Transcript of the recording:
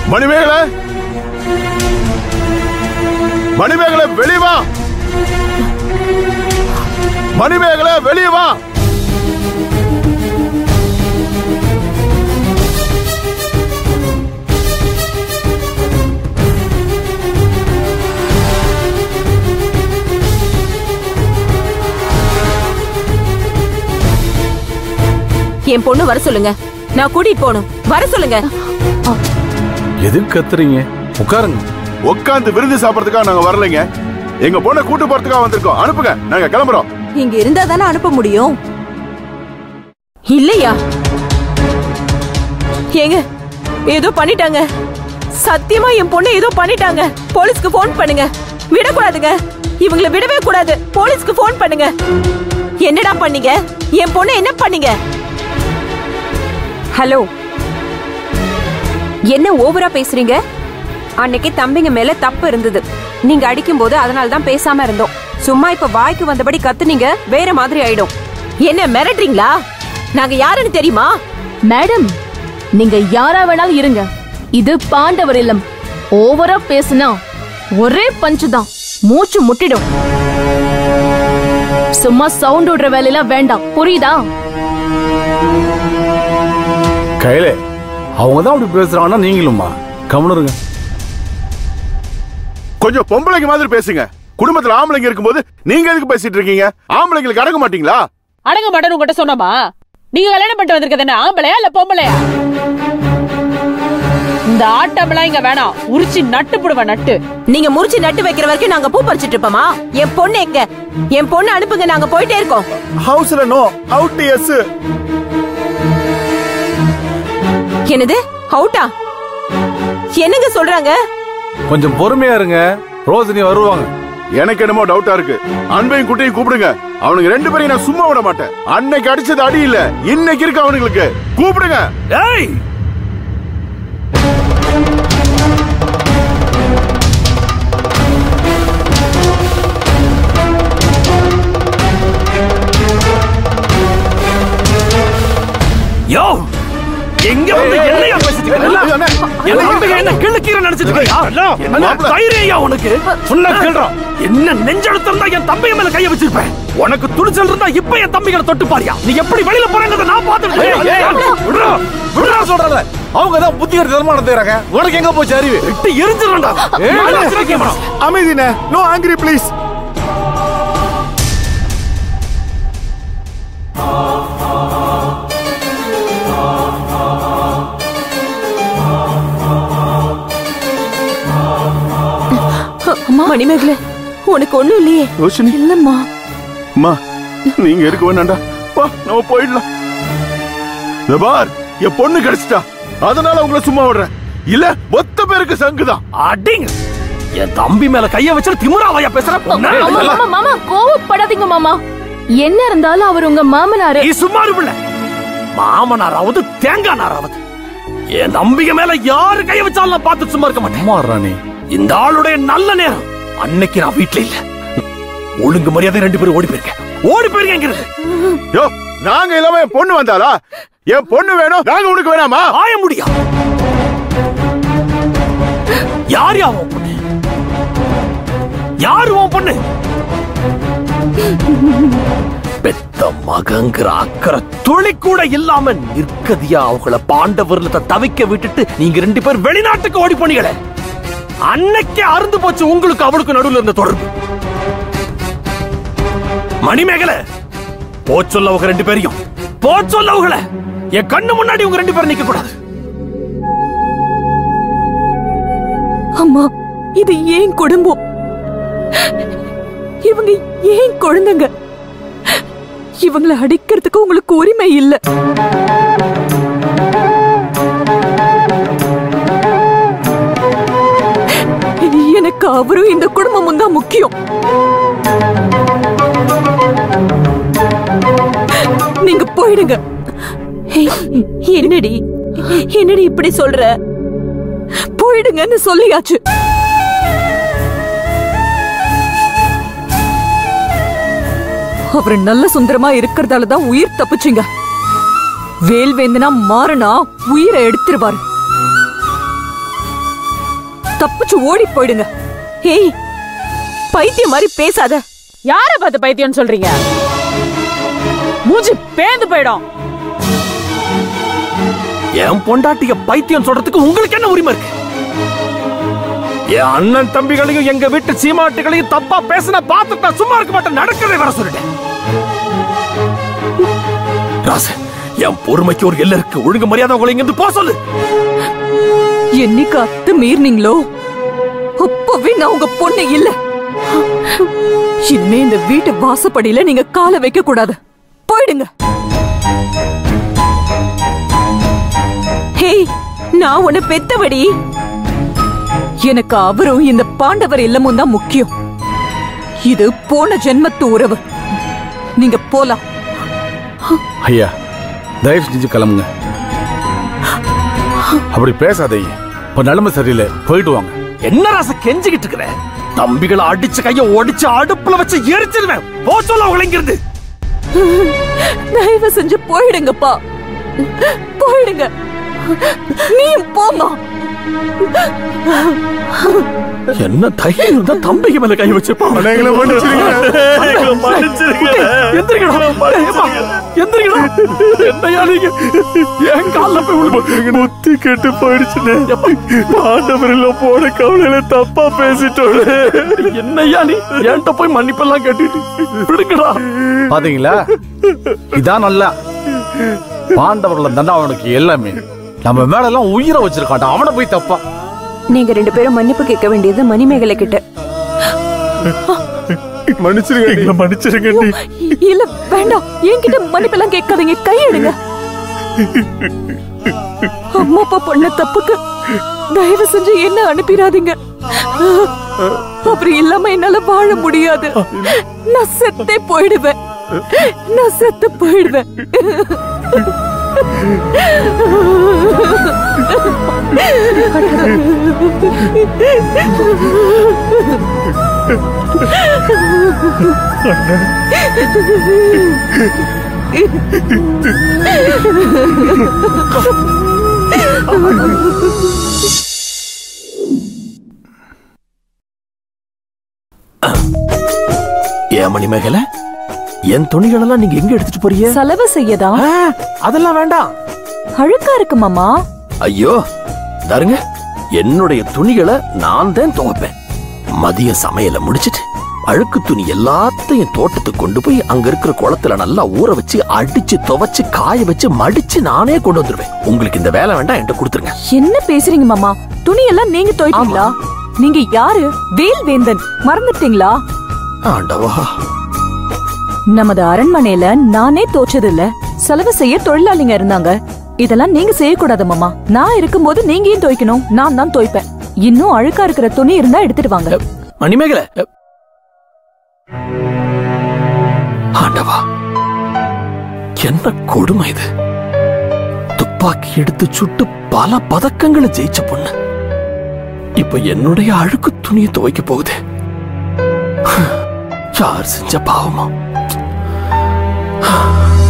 மணிமேகலை மணிமேகலை வெளிய வா மணிமேகலை வெளிய வா என் பொண்ணு வர சொல்லுங்க நான் கூட்டிட்டு போகணும் வர சொல்லுங்க எதுக்கு கத்துறீங்க உட்காருங்க உட்காந்து விருந்து சாப்பிடறதுக்காக நாங்க வரலைங்க எங்க பொண்ணை கூட்டு போறதுக்காக வந்திருக்கோம் அனுப்புங்க நாங்க கிளம்புறோம் இங்க இருந்தா தானே அனுப்ப முடியும் இல்லையா ஏங்க ஏதோ பண்ணிட்டாங்க சத்தியமா என் பொண்ணு ஏதோ பண்ணிட்டாங்க போலீஸ்க்கு ஃபோன் பண்ணுங்க விடக்கூடாதுங்க இவங்கள விடவே கூடாது போலீஸ்க்கு ஃபோன் பண்ணுங்க என்னடா பண்ணீங்க என் பொண்ணு என்ன பண்ணீங்க ஹலோ என்ன ஓவரா பேசுறீங்க அன்னைக்கு தம்பிங்க மேல தப்பு இருந்தது நீங்க அடிக்கும்போது அதனால தான் பேசாம இருந்தோம் சும்மா இப்ப வாய்க்கு வந்தபடி கத்துனீங்க வேற மாதிரி ஆயிடும் என்ன மிரட்டுறீங்களா நாங்க யாருன்னு தெரியுமா மேடம் நீங்க யாரா வேணாலும் இருங்க இது பாண்டவர் இல்லம் ஓவரா பேசுனா ஒரே பஞ்சு தான் மூச்சு முட்டிடும் சும்மா சவுண்ட் விடுற வேலையெல்லாம் வேண்டாம் புரியுதா கையில அவங்க தான் அப்படி பேசுறாங்கன்னா நீங்களும்மா கவனிருங்க கொஞ்சம் பொம்பளைங்க மாதிரி பேசுங்க குடும்பத்துல ஆம்பளைங்க இருக்கும்போது நீங்க எதுக்கு பேசிட்டு இருக்கீங்க ஆம்பளைங்களுக்கு அடங்க மாட்டீங்களா அடங்க மாட்டேன்னு உங்ககிட்ட சொன்னோமா நீங்க கல்யாணம் பண்ணிட்டு வந்திருக்கிறது என்ன ஆம்பளையா இல்ல பொம்பளையா இந்த ஆட்டமெல்லாம் இங்க வேணாம் உரிச்சு நட்டு போடுவேன் நட்டு நீங்க முறிச்சு நட்டு வைக்கிற வரைக்கும் நாங்க பூ பறிச்சிட்டு இருப்போமா என் பொண்ணு எங்க என் பொண்ணு அனுப்புங்க நாங்க போயிட்டே இருக்கோம் ஹவுஸ்ல நோ அவுட் எஸ் என்னது அவுட்டா என்னங்க சொல்றாங்க கொஞ்சம் பொறுமையா இருங்க ரோஜினி வருவாங்க எனக்கு என்னமோ டவுட்டா இருக்கு அன்பையும் குட்டையும் கூப்பிடுங்க அவனுங்க ரெண்டு பேரையும் நான் சும்மா விட மாட்டேன் அன்னைக்கு அடிச்சது அடி இல்ல இன்னைக்கு இருக்கு அவனுங்களுக்கு கூப்பிடுங்க ஏய் யோ எங்க வந்து என்னையா பேசிட்டு இருக்க? என்ன நம்பிக்கை என்ன கிள்ளுக்கீரை நினைச்சிட்டு இருக்கியா? என்ன மாப்பிள. தைரியம்யா உனக்கு சொன்ன கேள்றான் என்ன நெஞ்செழுத்தம் தான் என் தம்பிங்க மேல கைய வச்சிருப்பேன் உனக்கு துணிச்சல் இருந்தா இப்ப என் தம்பிகளை தொட்டு பாரியா நீ எப்படி வெளியில போறேன்றத நான் பாத்துட்டு விடுறா விடுறா சொல்றல அவங்க தான் புத்தி தரமான நடத்துறாங்க உனக்கு எங்க போச்சு அறிவு விட்டு எரிஞ்சிடறா அமைதினே நோ ஆங்கிரி ப்ளீஸ் மணிமேகலை உனக்கு ஒண்ணும் இல்லையே ரோஷினி இல்லம்மா அம்மா நீங்க இருக்க வேண்டாம்டா வா நம்ம போயிடலாம் இதோ பார் என் பொண்ணு கிடைச்சிட்டா அதனால உங்களை சும்மா விடுறேன் இல்ல மொத்த பேருக்கு சங்குதான் அடிங்க என் தம்பி மேல கைய வச்சு திமுறாவையா பேசுற மாமா மாமா மாமா கோவப்படாதீங்க மாமா என்ன இருந்தாலும் அவர் உங்க மாமனாரு நீ சும்மா இருப்பில்ல மாமனாராவது தேங்காய் நாராவது என் நம்பிக்கை மேல யாரு கைய வச்சாலும் நான் பார்த்து சும்மா இருக்க மாட்டேன் அம்மா ராணி இந்த ஆளுடைய நல்ல நேரம் அன்னைக்கு நான் வீட்ல இல்ல ஒழுங்கு மரியாதை ரெண்டு பேரும் ஓடி போயிருக்கேன் ஓடி போயிருக்கேன் இங்கிருந்து. யோ நாங்க இல்லாம என் பொண்ணு வந்தாளா என் பொண்ணு வேணும் நாங்க உனக்கு வேணாமா ஆய முடியா யார் யா உன் பொண்ணு யாரு உன் பொண்ணு பெத்த மகங்கிற அக்கறை துளி கூட இல்லாம நிற்கதியா அவங்கள பாண்டவர்ல தவிக்க விட்டுட்டு நீங்க ரெண்டு பேர் வெளிநாட்டுக்கு ஓடி போனீங்களே அன்னைக்கே அருந்து போச்சு உங்களுக்கு அவளுக்கு நடுவுல இருந்த தொடர்பு மணிமேகலை போ சொல்ல அவங்க ரெண்டு பேரையும் போ சொல்ல அவங்கள என் கண்ணு முன்னாடி உங்க ரெண்டு பேரும் நிக்க கூடாது அம்மா இது ஏன் குடும்பம் இவங்க ஏன் குழந்தைங்க இவங்களை அடிக்கிறதுக்கு உங்களுக்கு உரிமை இல்ல எனக்கு அவரும் இந்த குடும்பமும் தான் முக்கியம் நீங்க போயிடுங்க என்னடி என்னடி இப்படி சொல்ற போயிடுங்கன்னு சொல்லியாச்சு அவர் நல்ல சுந்தரமா இருக்கிறதால தான் உயிர் தப்பிச்சிங்க வேல்வேந்தனா மாறினா உயிரை எடுத்துருவாரு தப்பிச்சு ஓடி போயிடுங்க ஏய் பைத்தியம் மாதிரி பேசாத யார பார்த்து பைத்தியம்னு சொல்றீங்க மூஞ்சி பேந்து போயிடும் என் பொண்டாட்டிய பைத்தியம் சொல்றதுக்கு உங்களுக்கு என்ன உரிமை இருக்கு என் அண்ணன் தம்பிகளையும் எங்க வீட்டு சீமாட்டுகளையும் தப்பா பேசின பார்த்துட்டு நான் சும்மா இருக்க மாட்டேன் நடக்கவே வர சொல்லிட்டேன் ராசு என் பொறுமைக்கு ஒரு எல்லை இருக்கு ஒழுங்கு மரியாதை உங்களை இங்கிருந்து போக சொல்லு என்னைக்கு அத்து மீறினீங்களோ அப்பவே நான் உங்க பொண்ணு இல்ல இனிமே இந்த வீட்டு வாசப்படியில நீங்க காலை வைக்க கூடாது போயிடுங்க ஹேய் நான் உன்னை பெத்தவடி எனக்கு அவரும் இந்த பாண்டவர் இல்லமும் தான் முக்கியம் இது போன ஜென்மத்து உறவு நீங்க போலாம் ஐயா தயவு செஞ்சு கிளம்புங்க அப்படி பேசாதீங்க இப்ப நிலைமை சரியில்லை போயிட்டு வாங்க என்ன ராச கெஞ்சிக்கிட்டு இருக்கிற தம்பிகளை அடிச்சு கைய ஒடிச்சு அடுப்புல வச்சு எரிச்சிருவேன் போ சொல்ல உங்களை இங்கிருந்து தயவு செஞ்சு போயிடுங்கப்பா போயிடுங்க நீயும் போமா என்ன தைரியம் இருந்தா தம்பிக்கு மேல கை வச்சிருப்பான் எங்களை மன்னிச்சிருங்க. எங்களை மன்னிச்சிருங்க. என்னையா நீங்க என் கால்ல போய் விழுந்து புத்தி கெட்டு போயிடுச்சுன்னு பாண்டவரில் போன கவலையில தப்பா பேசிட்டோம் என்னையா நீ என்கிட்ட போய் மன்னிப்பெல்லாம் கேட்டுட்டு விடுங்கடா பாத்தீங்களா இதான் நல்லா பாண்டவர்கள தாண்டா அவனுக்கு எல்லாமே நம்ம மேல எல்லாம் உயிரை வச்சிருக்கான் அவனை போய் தப்பா நீங்க ரெண்டு பேரும் மன்னிப்பு கேட்க வேண்டியது மணிமேகலை கிட்ட மன்னிச்சிருங்க எங்களை மன்னிச்சிருங்க இல்ல வேண்டாம் என்கிட்ட மன்னிப்பெல்லாம் கேட்காதீங்க கையெடுங்க அம்மா அப்பா பண்ண தப்புக்கு தயவு செஞ்சு என்ன அனுப்பிடாதீங்க அப்புறம் இல்லாம என்னால வாழ முடியாது நான் செத்தே போயிடுவேன் நான் செத்து போயிடுவேன் ஏன் மணிமேகலை என் துணிகளெல்லாம் நீங்க எங்க எடுத்துட்டு போறீங்க செலவு செய்யதா ஆ, அதெல்லாம் வேண்டாம் அழுக்கா இருக்கு மாமா ஐயோ தாருங்க என்னுடைய துணிகளை நான் தான் துவைப்பேன் மதிய சமையலை முடிச்சிட்டு அழுக்கு துணி எல்லாத்தையும் தோட்டத்துக்கு கொண்டு போய் அங்க இருக்கிற குளத்துல நல்லா ஊற வச்சு அடிச்சு துவைச்சு காய வச்சு மடிச்சு நானே கொண்டு வந்துருவேன் உங்களுக்கு இந்த வேலை வேண்டாம் என்கிட்ட கொடுத்துருங்க என்ன பேசுறீங்க மாமா துணி எல்லாம் நீங்க துவைப்பீங்களா நீங்க யாரு வேல்வேந்தன் மறந்துட்டீங்களா ஆண்டவா நமது அரண்மனையில நானே தோச்சது இல்ல செலவு செய்ய தொழிலாளிங்க இருந்தாங்க இதெல்லாம் நீங்க செய்யக்கூடாது மாமா நான் இருக்கும்போது நீங்க ஏன் துவைக்கணும் நான் தான் துவைப்பேன் இன்னும் அழுக்கா இருக்கிற துணி இருந்தா எடுத்துட்டு வாங்க மணிமேகலை ஆண்டவா என்ன கொடுமை இது துப்பாக்கி எடுத்து சுட்டு பல பதக்கங்களை ஜெயிச்ச பொண்ணு இப்ப என்னுடைய அழுக்கு துணியை துவைக்க போகுது யார் செஞ்ச பாவமா